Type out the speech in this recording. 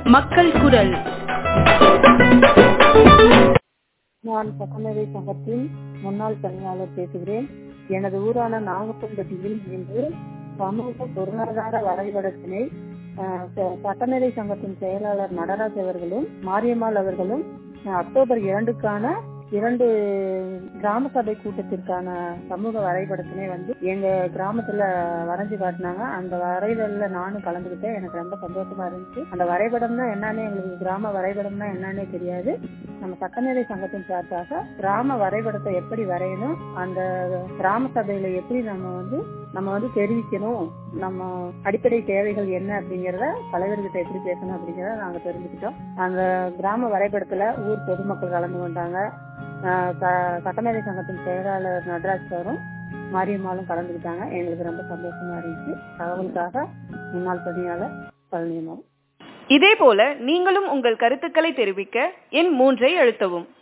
மக்கள் குரல் நான் சட்டமேதை சங்கத்தின் முன்னாள் பணியாளர் பேசுகிறேன் எனது ஊரான நாகப்பன்பட்டியில் இன்று சமூக பொருளாதார வரைபடத்தினை அஹ், ச- சட்டமேதை சங்கத்தின் செயலாளர் நடராஜ் அவர்களும் மாரியம்மாள் அவர்களும் அஹ், அக்டோபர் இரண்டுக்கான இரண்டு கிராம சபை கூட்டத்திற்கான சமூக வரைபடத்தினை வந்து எங்க கிராமத்துல வரைஞ்சு காட்டினாங்க அந்த வரைதல்ல நானும் கலந்துக்கிட்டேன் எனக்கு ரொம்ப சந்தோஷமா இருந்துச்சு அந்த வரைபடம்னா என்னன்னே எங்களுக்கு கிராம வரைபடம்னா என்னன்னே தெரியாது நம்ம சட்டமேதை சங்கத்தின் சார்பாக கிராம வரைபடத்தை எப்படி வரையணும் அந்த கிராம சபையில எப்படி நம்ம வந்து நம்ம வந்து தெரிவிக்கணும் நம்ம அடிப்படை தேவைகள் என்ன அப்படிங்கறத தலைவர்கிட்ட எப்படி பேசணும் அப்படிங்கறத நாங்க தெரிஞ்சுக்கிட்டோம் அந்த கிராம வரைபடத்துல ஊர் பொதுமக்கள் கலந்து கொண்டாங்க ஆஹ் ச- சட்டமேதை சங்கத்தின் செயலாளர் நடராஜ் சாரும் மாரியம்மாளும் கலந்துக்கிட்டாங்க எங்களுக்கு ரொம்ப சந்தோஷமா இருந்துச்சு தகவலுக்காக முன்னாள் பணியாளர் பழனியம்மாவும் இதேபோல நீங்களும் உங்கள் கருத்துக்களை தெரிவிக்க எண் மூன்றை அழுத்தவும்